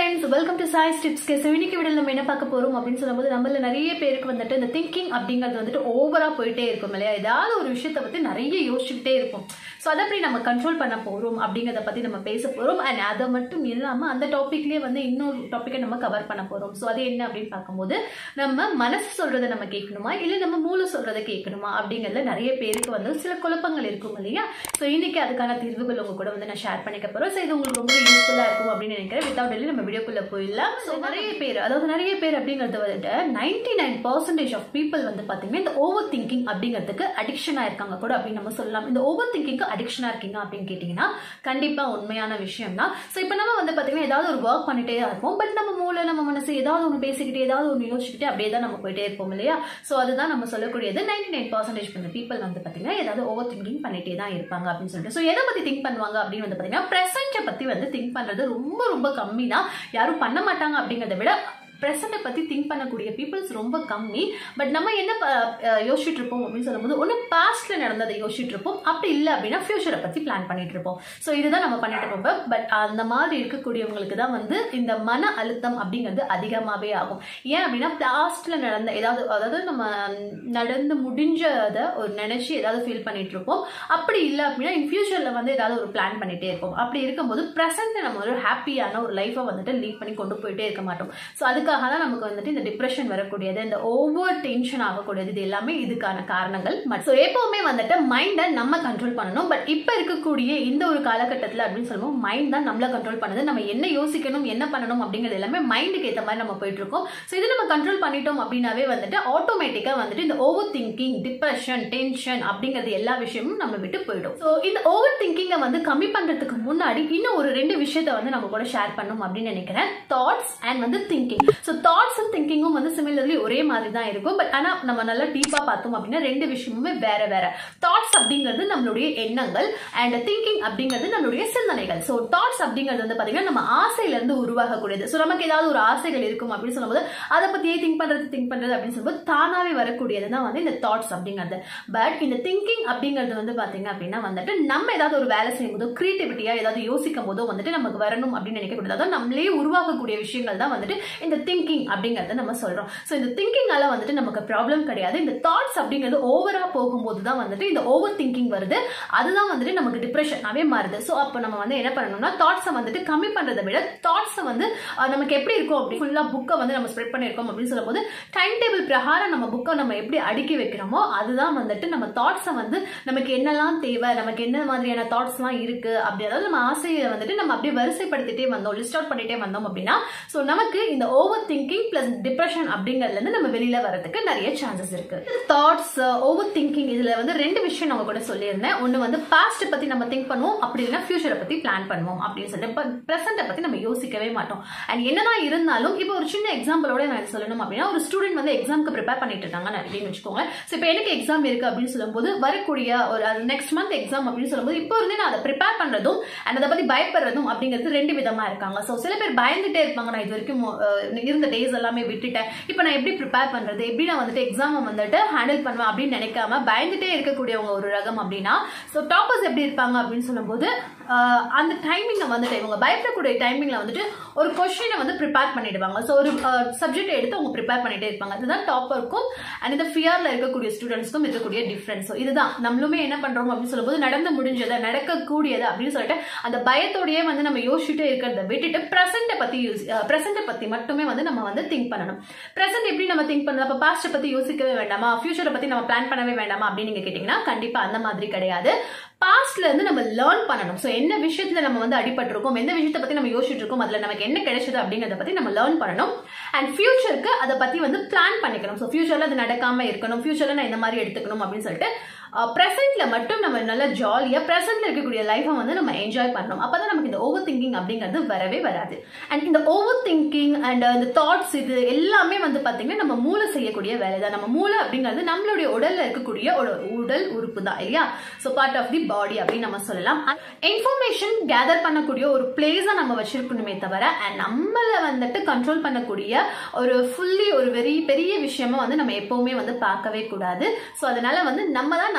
Friends welcome to choice tips case இன்னைக்கு விட நம்ம என்ன பார்க்க போறோம் அப்படின்னு சொல்லும்போது நம்மள நிறைய பேருக்கு வந்துட்டு இந்த திங்கிங் அப்படிங்கிறது வந்துட்டு ஓவரா போயிட்டே இருக்கும் இல்லையா ஏதாவது ஒரு விஷயத்தை பத்தி நிறைய யோசிச்சுக்கிட்டே இருக்கும் ஸோ அதை எப்படி நம்ம கண்ட்ரோல் பண்ண போறோம் அப்படிங்கிறத பத்தி நம்ம பேச போறோம் அண்ட் அதை மட்டும் இல்லாம அந்த டாபிக்லயே வந்து இன்னொரு டாப்பிக்கை நம்ம கவர் பண்ண போறோம் ஸோ அது என்ன அப்படின்னு பார்க்கும்போது நம்ம மனசு சொல்றதை நம்ம கேட்கணுமா இல்லை நம்ம மூளை சொல்றதை கேட்கணுமா அப்படிங்கிறதுல நிறைய பேருக்கு வந்து சில குழப்பங்கள் இருக்கும் இல்லையா ஸோ இன்னைக்கு அதுக்கான தீர்வுகள் உங்க கூட வந்து நான் ஷேர் பண்ணிக்க போறேன் ஸோ இது உங்களுக்கு ரொம்ப யூஸ்ஃபுல்லா இருக்கும் அப்படின்னு நினைக்கிறேன் வித்தவுட் டெல்லி நம்ம வீடியோக்குள்ள போயிடலாம் ஸோ நிறைய பேர் அதாவது நிறைய பேர் அப்படிங்கறத வந்துட்டு ninety nine percentage of people வந்து பாத்தீங்கன்னா இந்த ஓவர் திங்கிங் அப்படிங்கிறதுக்கு அடிக்ஷனா இருக்காங்க கூட அப்படின்னு நம்ம சொல்லலாம் இந்த ஓவர் திங்கிங்க்கு அடிக்ஷனா இருக்கீங்க அப்படின்னு கேட்டீங்கன்னா கண்டிப்பா உண்மையான விஷயம் தான் ஸோ இப்போ நம்ம வந்து பாத்தீங்கன்னா ஏதாவது ஒரு ஒர்க் பண்ணிட்டே தான் இருப்போம் பட் நம்ம மூளை நம்ம மனசு ஏதாவது ஒன்று பேசிக்கிட்டே ஏதாவது ஒன்று யோசிச்சுக்கிட்டே அப்படியே தான் நம்ம போயிட்டே இருப்போம் இல்லையா ஸோ அதுதான் நம்ம சொல்லக்கூடியது நைன்டி நைன் பர்சன்டேஜ் பண்ண பீப்பிள் வந்து பாத்தீங்கன்னா ஏதாவது ஓவர் திங்கிங் பண்ணிட்டே தான் இருப்பாங்க அப்படின்னு சொல்லிட்டு ஸோ எதை பத்தி திங்க் பண்ணுவாங்க அப்படின்னு வந்து பாத்தீங்கன்னா ப்ரெசென்ட்டை பத்தி வந்து திங்க் பண்றது ரொம்ப ரொம்ப கம்மி தான் யாரும் பண்ண மாட்டாங்க அப்படிங்கிறத விட ப்ரெசண்ட்டை பற்றி திங்க் பண்ணக்கூடிய பீப்புள்ஸ் ரொம்ப கம்மி பட் நம்ம என்ன ப- அஹ் யோசிச்சுட்டு இருப்போம் அப்படின்னு சொல்லும்போது ஒன்று பாஸ்ட்ல நடந்ததை யோசிச்சுட்டு இருப்போம் அப்படி இல்லை அப்படின்னா ஃபியூச்சரை பற்றி பிளான் பண்ணிட்டு இருப்போம் ஸோ இதுதான் நம்ம பண்ணிட்டு இருப்போம் பட் அந்த மாதிரி இருக்கக்கூடியவங்களுக்கு தான் வந்து இந்த மன அழுத்தம் அப்படிங்கிறது அதிகமாகவே ஆகும் ஏன் அப்படின்னா பாஸ்ட்ல நடந்த ஏதாவது அதாவது நம்ம நடந்து முடிஞ்சதை ஒரு நினைச்சு ஏதாவது ஃபீல் பண்ணிட்டு இருப்போம் அப்படி இல்லை அப்படின்னா இன் ஃபியூச்சர்ல வந்து ஏதாவது ஒரு பிளான் பண்ணிட்டே இருப்போம் அப்படி இருக்கும்போது ப்ரெசென்ட் நம்ம ஒரு ஹாப்பியான ஒரு லைஃபை வந்துட்டு லீட் பண்ணி கொண்டு போயிட்டே இருக்க மாட்டோம் ஸோ அதுக்காக தான் நமக்கு வந்துட்டு இந்த டிப்ரெஷன் வரக்கூடியது இந்த ஓவர் டென்ஷன் ஆகக்கூடியது இது எல்லாமே இதுக்கான காரணங்கள் ஸோ எப்பவுமே வந்துட்டு மைண்டை நம்ம கண்ட்ரோல் பண்ணணும் பட் இப்போ இருக்கக்கூடிய இந்த ஒரு காலகட்டத்தில் அப்படின்னு சொல்லுவோம் மைண்ட் தான் நம்மளை கண்ட்ரோல் பண்ணுது நம்ம என்ன யோசிக்கணும் என்ன பண்ணணும் அப்படிங்கிறது எல்லாமே மைண்டுக்கு ஏற்ற மாதிரி நம்ம போயிட்டு இருக்கோம் ஸோ இது நம்ம கண்ட்ரோல் பண்ணிட்டோம் அப்படின்னாவே வந்துட்டு ஆட்டோமேட்டிக்காக வந்துட்டு இந்த ஓவர் திங்கிங் டிப்ரெஷன் டென்ஷன் அப்படிங்கிறது எல்லா விஷயமும் நம்ம விட்டு போயிடும் ஸோ இந்த ஓவர் திங்கிங்கை வந்து கம்மி பண்ணுறதுக்கு முன்னாடி இன்னும் ஒரு ரெண்டு விஷயத்தை வந்து நம்ம கூட ஷேர் பண்ணணும் அப்படின்னு நினைக்கிறேன் தாட்ஸ் அண்ட் வந்து திங்கிங் ஸோ தாட்ஸ் அண்ட் திங்கிங்கும் வந்து சிமிலர்லி ஒரே மாதிரி தான் இருக்கும் பட் ஆனால் நம்ம நல்லா டீப்பாக பார்த்தோம் அப்படின்னா ரெண்டு விஷயமுமே வேற வேற தாட்ஸ் அப்படிங்கிறது நம்மளுடைய எண்ணங்கள் அண்ட் திங்கிங் அப்படிங்கிறது நம்மளுடைய சிந்தனைகள் ஸோ தாட்ஸ் அப்படிங்கிறது வந்து பார்த்தீங்கன்னா நம்ம ஆசையிலேருந்து உருவாகக்கூடியது ஸோ நமக்கு ஏதாவது ஒரு ஆசைகள் இருக்கும் அப்படின்னு சொல்லும்போது அதை பற்றியே திங்க் பண்ணுறது திங்க் பண்ணுறது அப்படின்னு சொல்லும்போது தானாகவே வரக்கூடியது தான் வந்து இந்த தாட்ஸ் அப்படிங்கிறது பட் இந்த திங்கிங் அப்படிங்கிறது வந்து பார்த்தீங்க அப்படின்னா வந்துட்டு நம்ம ஏதாவது ஒரு வேலை செய்யும் போதோ கிரியேட்டிவிட்டியாக ஏதாவது யோசிக்கும் போதோ வந்துட்டு நமக்கு வரணும் அப்படின்னு நினைக்கக்கூடாது அதாவது நம்மளே உருவாகக்கூடிய விஷயங்கள் தான் வந்துட்டு இந்த திங்கிங் அப்படிங்கறத நம்ம சொல்றோம் ஸோ இந்த திங்கிங்கால வந்துட்டு நமக்கு ப்ராப்ளம் கிடையாது இந்த தாட்ஸ் அப்படிங்கிறது ஓவரா போகும்போது தான் வந்துட்டு இந்த ஓவர் திங்கிங் வருது அதுதான் வந்துட்டு நமக்கு டிப்ரெஷனாவே மாறுது ஸோ அப்போ நம்ம வந்து என்ன பண்ணணும்னா தாட்ஸை வந்துட்டு கம்மி பண்றதை விட தாட்ஸை வந்து அஹ், நமக்கு எப்படி இருக்கும் அப்படி ஃபுல்லா புக்கை வந்து நம்ம ஸ்ப்ரெட் பண்ணியிருக்கோம் அப்படின்னு சொல்லும்போது டைம் டேபிள் பிரகாரம் நம்ம புக்கை நம்ம எப்படி அடுக்கி வைக்கிறோமோ அதுதான் வந்துட்டு நம்ம தாட்ஸை வந்து நமக்கு என்னெல்லாம் தேவை நமக்கு என்ன மாதிரியான தாட்ஸ்லாம் இருக்கு அப்படி அதாவது நம்ம ஆசையை வந்துட்டு நம்ம அப்படியே வரிசைப்படுத்திட்டே வந்தோம் லிஸ்ட் அவுட் பண்ணிட்டே வந்தோம் அப்படின்னா ஸோ நமக்கு இந்த ஓவர் திங்கிங் பிளஸ் டிப்ரெஷன் அப்படிங்கிறதுல இருந்து நம்ம வெளியில வரதுக்கு நிறைய சான்சஸ் இருக்கு தாட்ஸ் ஓவர் திங்கிங் இதுல வந்து ரெண்டு விஷயம் நம்ம கூட சொல்லியிருந்தேன் ஒன்று வந்து பாஸ்ட் பத்தி நம்ம திங்க் பண்ணுவோம் அப்படி இல்லைன்னா ஃபியூச்சரை பத்தி பிளான் பண்ணுவோம் அப்படின்னு சொல்லிட்டு ப்ரெசென்ட்டை பத்தி நம்ம யோசிக்கவே மாட்டோம் அண்ட் என்னதான் இருந்தாலும் இப்போ ஒரு சின்ன எக்ஸாம்பிளோட நான் இது சொல்லணும் அப்படின்னா ஒரு ஸ்டூடெண்ட் வந்து எக்ஸாம்க்கு ப்ரிப்பேர் பண்ணிட்டு இருக்காங்க அப்படின்னு வச்சுக்கோங்க ஸோ இப்போ எனக்கு எக்ஸாம் இருக்கு அப்படின்னு சொல்லும்போது வரக்கூடிய ஒரு நெக்ஸ்ட் மந்த் எக்ஸாம் அப்படின்னு சொல்லும்போது இப்போ இருந்தே நான் அதை ப்ரிப்பேர் பண்றதும் அண்ட் அதை பத்தி பயப்படுறதும் அப்படிங்கிறது ரெண்டு விதமா இருக்காங்க ஸோ சில பேர் பயந்துட்டே இருப்பாங்க நான் இது வரைக்கும் அஹ், இருந்த டேஸ் எல்லாமே விட்டுட்டேன் இப்போ நான் எப்படி ப்ரிப்பேர் பண்றது எப்படி நான் வந்துட்டு எக்ஸாமை வந்துட்டு ஹேண்டில் பண்ணுவேன் அப்படின்னு நினைக்காம பயந்துட்டே இருக்கக்கூடியவங்க ஒரு ரகம் அப்படின்னா ஸோ டாப்பர்ஸ் எப்படி இருப்பாங்க அப்படின்னு சொல்லும்போது அஹ், அந்த டைமிங்கை வந்துட்டு இவங்க பயப்படக்கூடிய டைமிங்ல வந்துட்டு ஒரு கொஸ்டினை வந்து ப்ரிப்பேர் பண்ணிடுவாங்க ஸோ ஒரு சப்ஜெக்ட் எடுத்து அவங்க ப்ரிப்பேர் பண்ணிட்டே இருப்பாங்க அதுதான் டாப்பருக்கும் அண்ட் இந்த ஃபியர்ல இருக்கக்கூடிய ஸ்டூடெண்ட்ஸ்க்கும் இருக்கக்கூடிய டிஃப்ரென்ஸ் ஸோ இதுதான் நம்மளுமே என்ன பண்றோம் அப்படின்னு சொல்லும்போது நடந்து முடிஞ்சதை நடக்கக்கூடியது அப்படின்னு சொல்லிட்டு அந்த பயத்தோடயே வந்து நம்ம யோசிச்சுட்டே இருக்கிறத விட்டுட்டு ப்ரெசென்ட்டை பத்தி யூஸ் ப்ரெசென்ட்டை பத்தி மட்டுமே வந்து நம்ம வந்து திங்க் பண்ணணும் ப்ரெசென்ட் எப்படி நம்ம திங்க் பண்ணணும் அப்போ பாஸ்ட்டை பத்தி யோசிக்கவே வேண்டாமா ஃபியூச்சரை பத்தி நம்ம பிளான் பண்ணவே வேண்டாமா அப்படின்னு நீங்க கேட்டீங்கன்னா கண்டிப்பா அந்த மாதிரி கிடையாது பாஸ்ட்ல இருந்து நம்ம லேர்ன் பண்ணணும் ஸோ என்ன விஷயத்துல நம்ம வந்து அடிபட்டிருக்கோம் எந்த விஷயத்தை பத்தி நம்ம யோசிச்சுட்டு இருக்கோம் அதுல நமக்கு என்ன கிடைச்சது அப்படிங்கறத பத்தி நம்ம லேர்ன் பண்ணணும் அண்ட் ஃபியூச்சருக்கு அதை பத்தி வந்து பிளான் பண்ணிக்கணும் ஸோ ஃபியூச்சர்ல அது நடக்காம இருக்கணும் ஃபியூச்சர்ல நான் இந்த மாதிரி எடுத்துக்கணும் அப்படின்னு சொல்லிட்டு ப்ரெசென்ட்ல மட்டும் நம்ம நல்லா ஜாலியா ப்ரெசென்ட்ல இருக்கக்கூடிய லைஃபை வந்து நம்ம என்ஜாய் பண்ணணும் அப்பதான் நமக்கு இந்த ஓவர் திங்கிங் அப்படிங்கிறது வரவே வராது அண்ட் இந்த ஓவர் திங்கிங் அண்ட் இந்த தாட்ஸ் இது எல்லாமே வந்து பாத்தீங்கன்னா நம்ம மூளை செய்யக்கூடிய வேலை தான் நம்ம மூளை அப்படிங்கிறது நம்மளுடைய உடல்ல இருக்கக்கூடிய ஒரு உடல் உறுப்பு தான் இல்லையா so part of the body அப்படின்னு நம்ம சொல்லலாம் இன்ஃபர்மேஷன் கேதர் பண்ணக்கூடிய ஒரு பிளேஸா நம்ம வச்சிருக்கணுமே தவிர and நம்மள வந்துட்டு கண்ட்ரோல் பண்ணக்கூடிய ஒரு ஃபுல்லி ஒரு வெரி பெரிய விஷயமா வந்து நம்ம எப்பவுமே வந்து பார்க்கவே கூடாது ஸோ அதனால வந்து நம்ம தான்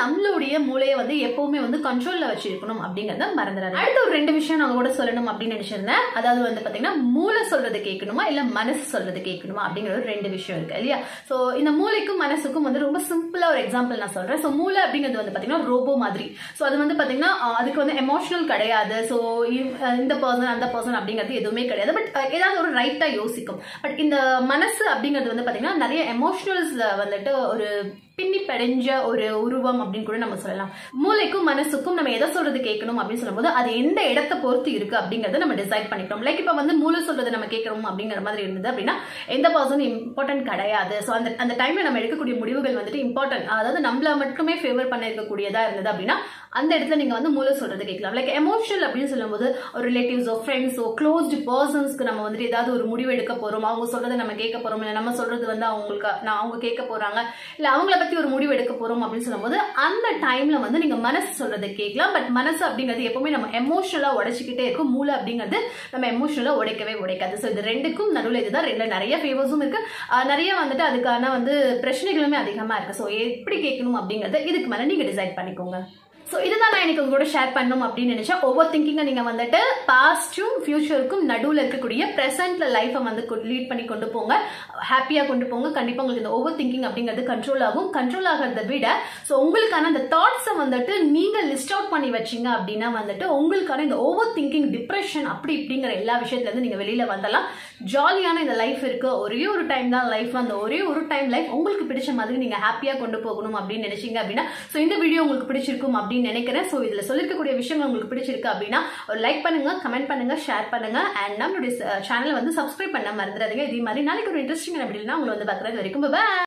நம்மளுடைய மூளையை வந்து எப்பவுமே வந்து கண்ட்ரோல்ல வச்சிருக்கணும் அப்படிங்கறத மறந்துடாது அடுத்த ஒரு ரெண்டு விஷயம் நான் கூட சொல்லணும் அப்படின்னு நினைச்சிருந்தேன் அதாவது வந்து பாத்தீங்கன்னா மூளை சொல்றது கேட்கணுமா இல்ல மனசு சொல்றது கேட்கணுமா அப்படிங்கிற ஒரு ரெண்டு விஷயம் இருக்கு இல்லையா சோ இந்த மூளைக்கும் மனசுக்கும் வந்து ரொம்ப சிம்பிளா ஒரு எக்ஸாம்பிள் நான் சொல்றேன் சோ மூளை அப்படிங்கிறது வந்து பாத்தீங்கன்னா ரோபோ மாதிரி சோ அது வந்து பாத்தீங்கன்னா அஹ், அதுக்கு வந்து எமோஷனல் கிடையாது சோ இந்த பர்சன் அந்த பர்சன் அப்படிங்கிறது எதுவுமே கிடையாது பட் ஏதாவது ஒரு ரைட்டா யோசிக்கும் பட் இந்த மனசு அப்படிங்கிறது வந்து பாத்தீங்கன்னா நிறைய எமோஷனல்ஸ் வந்துட்டு ஒரு பின்னி படைஞ்ச ஒரு உருவம் அப்படின்னு கூட நம்ம சொல்லலாம் மூளைக்கும் மனசுக்கும் நம்ம எதை சொல்றது கேட்கணும் அப்படின்னு சொல்லும்போது அது எந்த இடத்தை பொறுத்து இருக்கு அப்படிங்கறத நம்ம டிசைட் பண்ணிக்கிறோம் லைக் இப்ப வந்து மூளை சொல்றது நம்ம கேட்கணும் அப்படிங்கிற மாதிரி இருந்தது அப்படின்னா எந்த பர்சன் இம்பார்ட்டன்ட் கிடையாது ஸோ அந்த அந்த டைம்ல நம்ம எடுக்கக்கூடிய முடிவுகள் வந்துட்டு இம்பார்ட்டன்ட் அதாவது நம்மள மட்டுமே ஃபேவர் பண்ண இருக்கக்கூடியதா இருந்தது அப்படின்னா அந்த இடத்துல நீங்க வந்து மூளை சொல்றது கேட்கலாம் லைக் எமோஷனல் அப்படின்னு சொல்லும்போது ஒரு ரிலேட்டிவ்ஸோ ஃப்ரெண்ட்ஸோ க்ளோஸ்டு பர்சன்ஸ்க்கு நம்ம வந்துட்டு ஏதாவது ஒரு முடிவு எடுக்க போறோம் அவங்க சொல்றதை நம்ம கேட்க போறோம் இல்லை நம்ம சொல்றது வந்து அவங்களுக்கு நான் அவங்க கேட்க போறாங்க இல்ல அவங்கள பத்தி ஒரு முடிவு எடுக்க போறோம் அப்படின்னு சொல்லும்போது அந்த டைம்ல வந்து நீங்க மனசு சொல்றதை கேட்கலாம் பட் மனசு அப்படிங்கிறது எப்பவுமே நம்ம எமோஷனலா உடைச்சிக்கிட்டே இருக்கும் மூளை அப்படிங்கிறது நம்ம எமோஷனலா உடைக்கவே உடைக்காது ஸோ இது ரெண்டுக்கும் நடுவில் இதுதான் ரெண்டுல நிறைய ஃபேவர்ஸும் இருக்கு ஆஹ் நிறைய வந்துட்டு அதுக்கான வந்து பிரச்சனைகளுமே அதிகமா இருக்கு ஸோ எப்படி கேட்கணும் அப்படிங்கறத இதுக்கு மேல நீங்க டிசைட் பண்ணிக்கோங்க ஸோ இதுதான் நான் எனக்கு உங்க கூட ஷேர் பண்ணணும் அப்படின்னு நினைச்சேன் ஓவர் திங்கிங்கை நீங்க வந்துட்டு பாஸ்டும் ஃபியூச்சருக்கும் நடுவில் இருக்கக்கூடிய ப்ரெசென்ட்ல லைஃபை வந்து லீட் பண்ணி கொண்டு போங்க ஹாப்பியா கொண்டு போங்க கண்டிப்பா உங்களுக்கு இந்த ஓவர் திங்கிங் அப்படிங்கிறது கண்ட்ரோல் ஆகும் கண்ட்ரோல் ஆகிறத விட ஸோ உங்களுக்கான அந்த தாட்ஸை வந்துட்டு நீங்க லிஸ்ட் அவுட் பண்ணி வச்சீங்க அப்படின்னா வந்துட்டு உங்களுக்கான இந்த ஓவர் திங்கிங் டிப்ரெஷன் அப்படி இப்படிங்கிற எல்லா விஷயத்துல இருந்து நீங்க வெளியில வந்தலாம் ஜாலியான இந்த லைஃப் இருக்கு ஒரே ஒரு டைம் தான் லைஃப் அந்த ஒரே ஒரு டைம் லைஃப் உங்களுக்கு பிடிச்ச மாதிரி நீங்க ஹாப்பியா கொண்டு போகணும் அப்படின்னு நினைச்சீங்க அப்படின்னா ஸோ இந்த வீடியோ உங்களுக்கு பிடிச்சிருக்கும் அப்படின்னு நினைக்கிறேன் ஸோ இதுல சொல்லிருக்கக்கூடிய விஷயங்கள் உங்களுக்கு பிடிச்சிருக்கு அப்படின்னா ஒரு லைக் பண்ணுங்க கமெண்ட் பண்ணுங்க ஷேர் பண்ணுங்க அண்ட் நம்மளுடைய சேனலை வந்து சப்ஸ்கிரைப் பண்ண மறந்துடாதீங்க இதே மாதிரி நாளைக்கு ஒரு இன்ட்ரெஸ்டிங் அப்படின்னா உங்களை வந்து பார்க்குறது வரைக்கும் bye.